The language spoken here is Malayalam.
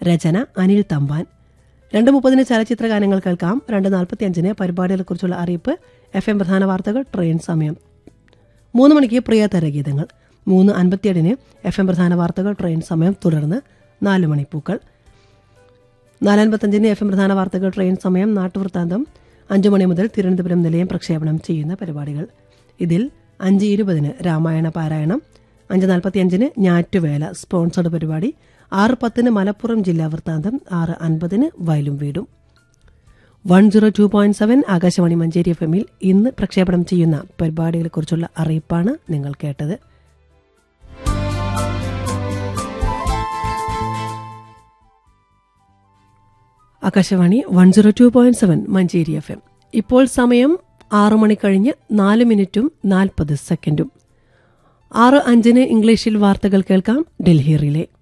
രചന അനിൽ തമ്പാൻ രണ്ട് മുപ്പതിന് ചലച്ചിത്ര ഗാനങ്ങൾ കേൾക്കാം രണ്ട് നാൽപ്പത്തി അഞ്ചിന് പരിപാടികളെക്കുറിച്ചുള്ള അറിയിപ്പ് എഫ് എം പ്രധാന വാർത്തകൾ ട്രെയിൻ സമയം മൂന്ന് മണിക്ക് പ്രിയതര ഗീതങ്ങൾ മൂന്ന് അൻപത്തിയേഴിന് എഫ് എം പ്രധാന വാർത്തകൾ ട്രെയിൻ സമയം തുടർന്ന് നാല് മണിപ്പൂക്കൾ നാലൻപത്തഞ്ചിന് എഫ് എം പ്രധാന വാർത്തകൾ ട്രെയിൻ സമയം നാട്ടുവൃത്താന്തം അഞ്ചു മണി മുതൽ തിരുവനന്തപുരം നിലയം പ്രക്ഷേപണം ചെയ്യുന്ന പരിപാടികൾ ഇതിൽ അഞ്ച് ഇരുപതിന് രാമായണ പാരായണം അഞ്ച് നാൽപ്പത്തിയഞ്ചിന് ഞാറ്റുവേല സ്പോൺസർഡ് പരിപാടി ആറ് പത്തിന് മലപ്പുറം ജില്ലാ വൃത്താന്തം ആറ് അൻപതിന് വയലും വീടും one zero two point seven Akashvani Manjeri F എമ്മിൽ ഇന്ന് പ്രക്ഷേപണം ചെയ്യുന്ന പരിപാടികളെക്കുറിച്ചുള്ള അറിയിപ്പാണ് നിങ്ങൾ കേട്ടത് Akashvani one zero two point seven Manjeri F M ഇപ്പോൾ സമയം ആറു മണി കഴിഞ്ഞ് നാല് മിനിറ്റും നാൽപ്പത് സെക്കൻഡും ആറ് അഞ്ചിന് ഇംഗ്ലീഷിൽ വാർത്തകൾ കേൾക്കാം ഡൽഹി റിലേ